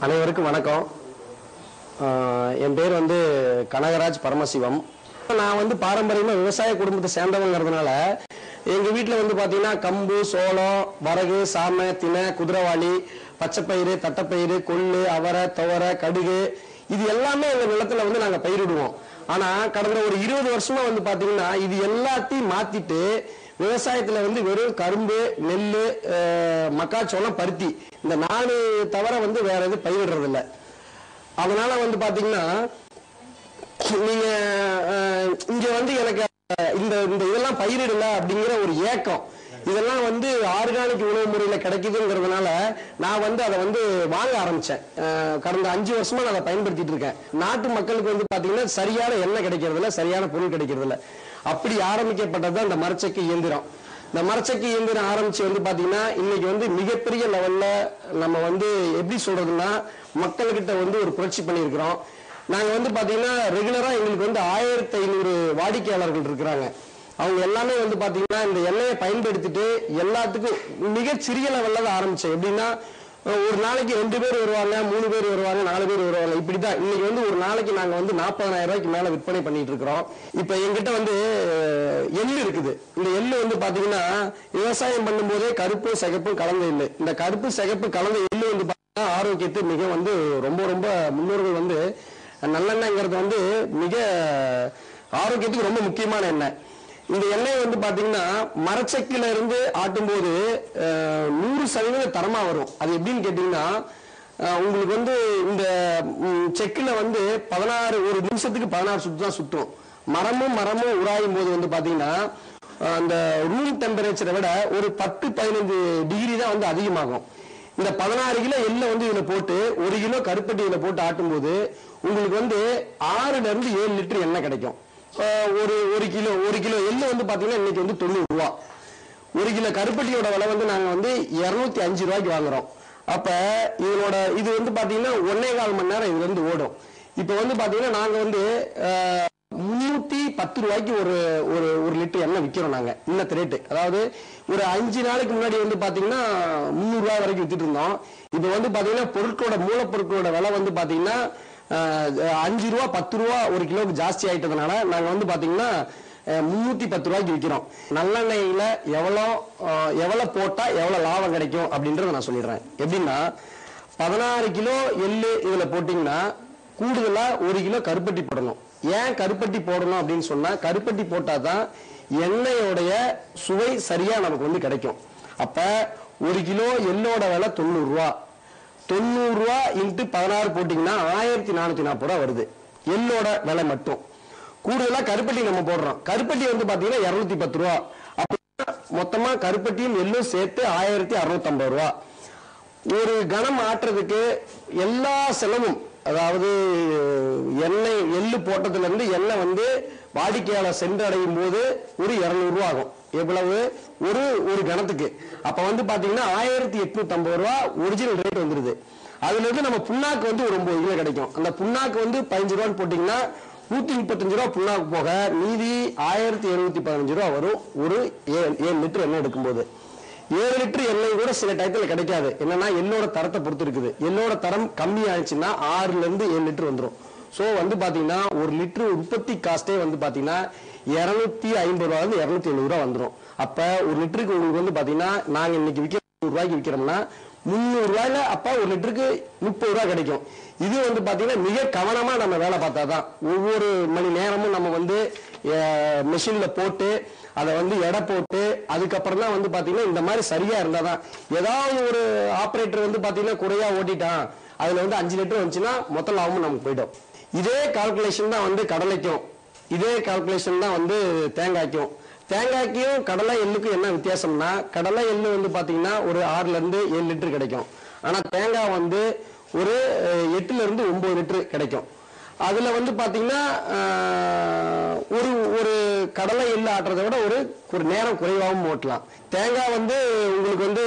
அனைவருக்கும் வணக்கம் ஆஹ் என் பேர் வந்து கனகராஜ் பரமசிவம் நான் வந்து பாரம்பரியமா விவசாய குடும்பத்தை சேர்ந்தவங்கிறதுனால எங்க வீட்டில் வந்து பாத்தீங்கன்னா கம்பு சோளம் வரகு சாமை தினை குதிரவாளி பச்சைப்பயிறு தட்டைப்பயிறு கொள்ளு அவரை துவரை கடுகு இது எல்லாமே எங்க நிலத்துல வந்து நாங்க பயிரிடுவோம் ஆனா கடந்த ஒரு இருபது வருஷமா வந்து பாத்தீங்கன்னா இது எல்லாத்தையும் மாத்திட்டு விவசாயத்துல வந்து வெறும் கரும்பு நெல் மக்காச்சோளம் பருத்தி இந்த நாலு தவிர வந்து வேற எதுவும் பயிரிடுறது இல்ல அதனால வந்து பாத்தீங்கன்னா நீங்க அஹ், இங்க வந்து எனக்கு அஹ், இந்த இந்த இதெல்லாம் பயிரிடல அப்படிங்கிற ஒரு ஏக்கம் இதெல்லாம் வந்து ஆர்கானிக் உணவு முறையில கிடைக்குதுங்கிறதுனால நான் வந்து அதை வந்து வாங்க ஆரம்பிச்சேன் அஹ், கடந்த அஞ்சு வருஷமா நான் அதை பயன்படுத்திட்டு இருக்கேன் நாட்டு மக்களுக்கு வந்து பாத்தீங்கன்னா சரியான எண்ணெய் கிடைக்கிறது இல்ல சரியான பொருள் கிடைக்கிறது இல்ல அப்படி ஆரம்பிக்கப்பட்டது இந்த மரச்செக்கு இயந்திரம் இந்த மரச்செக்கு இயந்திரம் ஆரம்பிச்சு வந்து பாத்தீங்கன்னா இன்னைக்கு வந்து மிகப்பெரிய லெவல்ல நம்ம வந்து எப்படி சொல்றதுன்னா மக்கள்கிட்ட வந்து ஒரு புரட்சி பண்ணியிருக்கிறோம் நாங்க வந்து பாத்தீங்கன்னா ரெகுலரா எங்களுக்கு வந்து ஆயிரத்தி ஐநூறு வாடிக்கையாளர்கள் இருக்கிறாங்க அவங்க எல்லாமே வந்து பாத்தீங்கன்னா இந்த எண்ணெயை பயன்படுத்திட்டு எல்லாத்துக்கும் மிகச் சிறிய லெவல்ல தான் ஆரம்பிச்சேன் எப்படின்னா அஹ், ஒரு நாளைக்கு ரெண்டு பேர் வருவாங்க மூணு பேர் வருவாங்க நாலு பேர் வருவாங்க இப்படிதான் இன்னைக்கு வந்து ஒரு நாளைக்கு நாங்க வந்து நாற்பதாயிரம் ரூபாய்க்கு மேல விற்பனை பண்ணிட்டு இருக்கிறோம் இப்ப எங்கிட்ட வந்து அஹ், எள்ளு இருக்குது இந்த எள்ளு வந்து பாத்தீங்கன்னா விவசாயம் பண்ணும்போதே கருப்பும் சிகப்பும் கலந்த எள்ளு இந்த கருப்பு சிகப்பு கலந்த எள்ளு வந்து பாத்தீங்கன்னா ஆரோக்கியத்துக்கு மிக வந்து ரொம்ப ரொம்ப முன்னோர்கள் வந்து நல்லெண்ணெய்ங்கிறது வந்து மிக ஆரோக்கியத்துக்கு ரொம்ப முக்கியமான எண்ணெய் இந்த எண்ணெய் வந்து பாத்தீங்கன்னா மரச்செக்கில இருந்து ஆட்டும்போது அஹ், நூறு சதவீதம் தரமா வரும் அது எப்படின்னு கேட்டீங்கன்னா அஹ், உங்களுக்கு வந்து இந்த ம், செக்குல வந்து பதினாறு ஒரு நிமிஷத்துக்கு பதினாறு சுத்து தான் சுற்றும் மரமும் மரமும் உராயும் போது வந்து பாத்தீங்கன்னா அஹ், அந்த ரூம் டெம்பரேச்சரை விட ஒரு பத்து பதினைந்து டிகிரி தான் வந்து அதிகமாகும் இந்த பதினாறு கிலோ எள்ளை வந்து இதுல போட்டு ஒரு கிலோ கருப்பட்டி இதுல போட்டு ஆட்டும்போது உங்களுக்கு வந்து ஆறுல இருந்து ஏழு லிட்டர் எண்ணெய் கிடைக்கும் அஹ் ஒரு ஒரு கிலோ ஒரு கிலோ எள்ளு வந்து பாத்தீங்கன்னா இன்னைக்கு வந்து தொண்ணூறு ரூபா ஒரு கிலோ கருப்பட்டியோட விலை வந்து நாங்க வந்து இருநூத்தி அஞ்சு ரூபாய்க்கு வாங்குறோம் அப்ப இதனோட இது வந்து பாத்தீங்கன்னா ஒன்னே கால் மணி நேரம் இதுல இருந்து ஓடும் இப்ப வந்து பாத்தீங்கன்னா நாங்க வந்து அஹ், முன்னூத்தி பத்து ரூபாய்க்கு ஒரு ஒரு ஒரு லிட்டர் எண்ணெய் விற்கிறோம் நாங்க இன்னத்து ரேட்டு அதாவது ஒரு அஞ்சு நாளைக்கு முன்னாடி வந்து பாத்தீங்கன்னா முந்நூறு ரூபாய் வரைக்கும் வித்துட்டு இருந்தோம் இப்ப வந்து பாத்தீங்கன்னா பொருட்களோட மூலப்பொருட்களோட விலை வந்து பாத்தீங்கன்னா அஹ், அஞ்சு ரூபா பத்து ரூபா ஒரு கிலோவுக்கு ஜாஸ்தி ஆயிட்டதுனால நாங்க வந்து பாத்தீங்கன்னா அஹ், முன்னூத்தி பத்து ரூபாய்க்கு விற்கிறோம் நல்லெண்ணெயில எவ்வளோ அஹ், எவ்வளவு போட்டா எவ்வளவு லாபம் கிடைக்கும் அப்படின்றத நான் சொல்லிடுறேன் எப்படின்னா பதினாறு கிலோ எள்ளு இதுல போட்டீங்கன்னா கூடுதலா ஒரு கிலோ கருப்பட்டி போடணும் ஏன் கருப்பட்டி போடணும் அப்படின்னு சொன்னா கருப்பட்டி போட்டாதான் எண்ணெயோடைய சுவை சரியா நமக்கு வந்து கிடைக்கும் அப்ப ஒரு கிலோ எள்ளோட விலை தொண்ணூறு ரூபா தொண்ணூறு ரூபா இன்ட்டு பதினாறு போட்டீங்கன்னா ஆயிரத்தி நானூத்தி நாற்பது ரூபா வருது எள்ளோட விலை மட்டும் கூடுதலா கருப்பட்டி நம்ம போடுறோம் கருப்பட்டி வந்து பாத்தீங்கன்னா இருநூத்தி பத்து ரூபா அப்படின்னா மொத்தமா கருப்பட்டியும் எள்ளும் சேர்த்து ஆயிரத்தி அறுநூத்தி ஐம்பது ரூபா ஒரு கணம் ஆட்டுறதுக்கு எல்லா செலவும் அதாவது எண்ணெய் எள்ளு போட்டதுல இருந்து எண்ணெய் வந்து வாடிக்கையாளர் சென்றடையும் போது ஒரு 200 ரூபா ஆகும் எவ்வளவு ஒரு ஒரு கணத்துக்கு அப்ப வந்து பாத்தீங்கன்னா ஆயிரத்தி எட்நூத்தி ஐம்பது ரூபா ஒரிஜினல் ரேட் வந்துருது அதுல இருந்து நம்ம புண்ணாக்கு வந்து ஒரு ஒன்பது கிலோ கிடைக்கும் அந்த புண்ணாக்கு வந்து பதினஞ்சு ரூபான்னு போட்டீங்கன்னா நூத்தி முப்பத்தஞ்சு ரூபா புண்ணாக்கு போக மீதி ஆயிரத்தி எழுநூத்தி பதினஞ்சு ரூபா வரும் ஒரு ஏழு ஏழு லிட்டர் எண்ணெய் எடுக்கும்போது ஏழு லிட்டர் எண்ணெய் கூட சில டயத்துல கிடைக்காது என்னன்னா எள்ளோட தரத்தை பொறுத்து இருக்குது எள்ளோட தரம் கம்மி ஆயிடுச்சுன்னா ஆறுல இருந்து ஏழு லிட்டர் வந்துரும் சோ வந்து பாத்தீங்கன்னா ஒரு லிட்டர் உற்பத்தி காஸ்டே வந்து பாத்தீங்கன்னா இருநூத்தி ஐம்பது ரூபா இருந்து இருநூத்தி எழுபது ரூபா வந்துரும் அப்ப ஒரு லிட்டருக்கு உங்களுக்கு வந்து பாத்தீங்கன்னா நாங்க இன்னைக்கு விற்கிற நூறு ரூபாய்க்கு விற்கிறோம்னா முந்நூறு ரூபாயில அப்ப ஒரு லிட்டருக்கு முப்பது ரூபாய் கிடைக்கும் இது வந்து பாத்தீங்கன்னா மிக கவனமா நம்ம வேலை பார்த்தாதான் ஒவ்வொரு மணி நேரமும் நம்ம வந்து மிஷின்ல போட்டு அதை வந்து எடை போட்டு அதுக்கப்புறம் தான் வந்து பாத்தீங்கன்னா இந்த மாதிரி சரியா இருந்தாதான் ஏதாவது ஒரு ஆபரேட்டர் வந்து பாத்தீங்கன்னா குறையா ஓட்டிட்டான் அதுல வந்து அஞ்சு லிட்டர் வந்துச்சுன்னா மொத்த லாபமும் நமக்கு போயிடும் இதே கால்குலேஷன் தான் வந்து கடலைக்கும் இதே கால்குலேஷன் தான் வந்து தேங்காய்க்கும் தேங்காய்க்கும் கடலை எள்ளுக்கும் என்ன வித்தியாசம்னா கடலை எள்ளு வந்து பாத்தீங்கன்னா ஒரு ஆறுல இருந்து ஏழு லிட்டர் கிடைக்கும் ஆனா தேங்காய் வந்து ஒரு அஹ், எட்டுல இருந்து ஒன்பது லிட்டர் கிடைக்கும் அதுல வந்து பாத்தீங்கன்னா ஆஹ், ஒரு ஒரு கடலை எள்ளு ஆட்டுறதை விட ஒரு ஒரு நேரம் குறைவாகவும் ஓட்டலாம் தேங்காய் வந்து உங்களுக்கு வந்து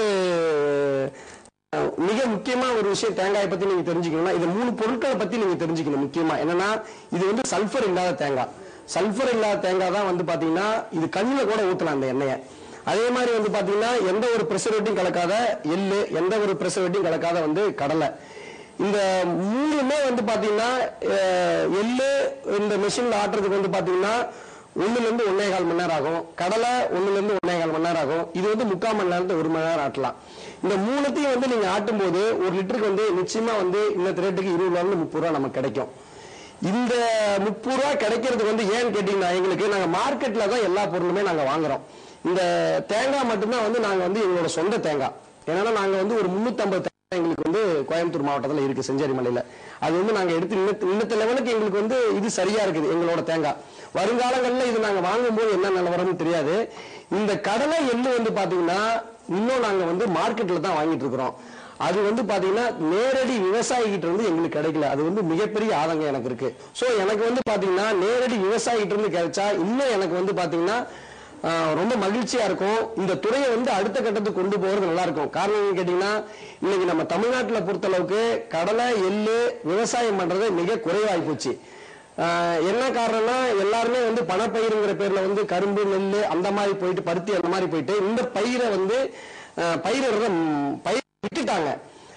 அஹ், மிக முக்கியமா ஒரு விஷயம் தேங்காயை பத்தி நீங்க தெரிஞ்சுக்கணும்னா இது மூணு பொருட்களை பத்தி நீங்க தெரிஞ்சுக்கணும் முக்கியமா என்னன்னா இது வந்து சல்ஃபர் இல்லாத தேங்காய் சல்ஃபர் இல்லாத தேங்காய் தான் வந்து பாத்தீங்கன்னா இது கண்ணுல கூட ஊத்தலாம் அந்த எண்ணெயை அதே மாதிரி வந்து பாத்தீங்கன்னா எந்த ஒரு ப்ரெசர்வேட்டிங் கலக்காத எள்ளு எந்த ஒரு ப்ரெசர்வேட்டிங் கலக்காத வந்து கடலை இந்த மூணுமே வந்து பாத்தீங்கன்னா அஹ், எள்ளு இந்த மிஷின்ல ஆட்டுறதுக்கு வந்து பாத்தீங்கன்னா ஒண்ணுல இருந்து ஒன்னே கால் மணி நேரம் ஆகும் கடலை ஒண்ணுல இருந்து ஒன்னே கால் மணி நேரம் ஆகும் இது வந்து முக்கால் மணி நேரத்தை ஒரு மணி நேரம் ஆட்டலாம் இந்த மூணுத்தையும் வந்து நீங்க ஆட்டும் போது ஒரு லிட்டருக்கு வந்து நிச்சயமா வந்து இந்த ரேட்டுக்கு இருபது ரூபாய் முப்பது ரூபா நமக்கு கிடைக்கும் இந்த முப்பது ரூபா கிடைக்கிறதுக்கு வந்து ஏன்னு கேட்டீங்கன்னா எங்களுக்கு நாங்க மார்க்கெட்ல தான் எல்லா பொருளுமே நாங்க வாங்குறோம் இந்த தேங்காய் மட்டும்தான் வந்து நாங்க வந்து எங்களோட சொந்த தேங்காய் ஏன்னா நாங்க வந்து ஒரு முன்னூத்தம்பது தேங்காய் எங்களுக்கு வந்து கோயம்புத்தூர் மாவட்டத்துல இருக்கு செஞ்சேரி மலையில அது வந்து நாங்க எடுத்து இன்னத்து இன்னத்த லெவலுக்கு எங்களுக்கு வந்து இது சரியா இருக்குது எங்களோட தேங்காய் வருங்காலங்கள்ல இது நாங்க வாங்கும்போது என்ன நிலவரம்னு தெரியாது இந்த கடலை எள்ளு வந்து பாத்தீங்கன்னா இன்னும் நாங்க வந்து மார்க்கெட்ல தான் வாங்கிட்டு இருக்கிறோம் அது வந்து பாத்தீங்கன்னா நேரடி விவசாயிகிட்ட இருந்து எங்களுக்கு கிடைக்கல அது வந்து மிகப்பெரிய ஆதங்கம் எனக்கு இருக்கு சோ எனக்கு வந்து பாத்தீங்கன்னா நேரடி விவசாயிகிட்ட இருந்து கிடைச்சா இன்னும் எனக்கு வந்து பாத்தீங்கன்னா ஆஹ், ரொம்ப மகிழ்ச்சியா இருக்கும் இந்த துறையை வந்து அடுத்த கட்டத்துக்கு கொண்டு போறது நல்லா இருக்கும் காரணம் என்னன்னு கேட்டீங்கன்னா இன்னைக்கு நம்ம தமிழ்நாட்டுல பொறுத்த அளவுக்கு கடலை எள்ளு விவசாயம் பண்றது மிக குறைவாகி போச்சு ஆஹ், என்ன காரணம்னா எல்லாருமே வந்து பணப்பயிருங்கிற பேர்ல வந்து கரும்பு நெல் அந்த மாதிரி போயிட்டு பருத்தி அந்த மாதிரி போயிட்டு இந்த பயிரை வந்து ஆஹ், பயிரிடுறத ம், பயிர் விட்டுட்டாங்க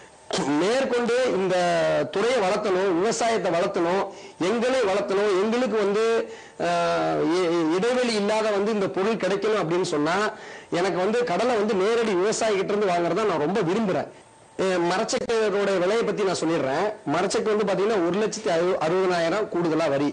மேற்கொண்டு இந்த துறையை வளர்த்தணும் விவசாயத்தை வளர்த்தணும் எங்களை வளர்த்தணும் எங்களுக்கு வந்து ஆஹ், இ- இ- இடைவெளி இல்லாத வந்து இந்த பொருள் கிடைக்கணும் அப்படின்னு சொன்னா எனக்கு வந்து கடலை வந்து நேரடி விவசாயிகிட்ட இருந்து வாங்குறத நான் ரொம்ப விரும்புறேன் அஹ், மரச்செக்கோட விலையை பத்தி நான் சொல்லிடுறேன் மரச்செக்கு வந்து பாத்தீங்கன்னா ஒரு லட்சத்தி அறு அறுபதனாயிரம் கூடுதலா வரி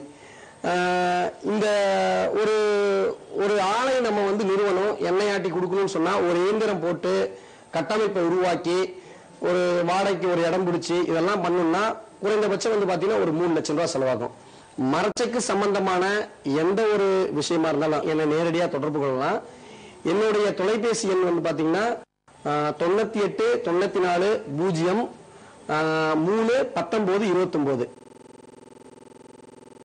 ஆஹ், இந்த ஒரு ஒரு ஆலை நம்ம வந்து நிறுவனம் எண்ணெய் ஆட்டி கொடுக்கணும்னு சொன்னா ஒரு இயந்திரம் போட்டு கட்டமைப்பை உருவாக்கி ஒரு வாடகைக்கு ஒரு இடம் பிடிச்சி இதெல்லாம் பண்ணணும்னா குறைந்தபட்சம் வந்து பாத்தீங்கன்னா ஒரு மூணு லட்சம் ரூபாய் செலவாகும் மரச்செக்கு சம்பந்தமான எந்த ஒரு விஷயமா இருந்தாலும் என்னை நேரடியா தொடர்பு கொள்ளலாம் என்னுடைய தொலைபேசி எண் வந்து பாத்தீங்கன்னா ஆஹ், தொண்ணூத்தி எட்டு தொண்ணூத்தி நாலு பூஜ்ஜியம் ஆஹ், மூணு பத்தொன்பது இருபத்தொன்பது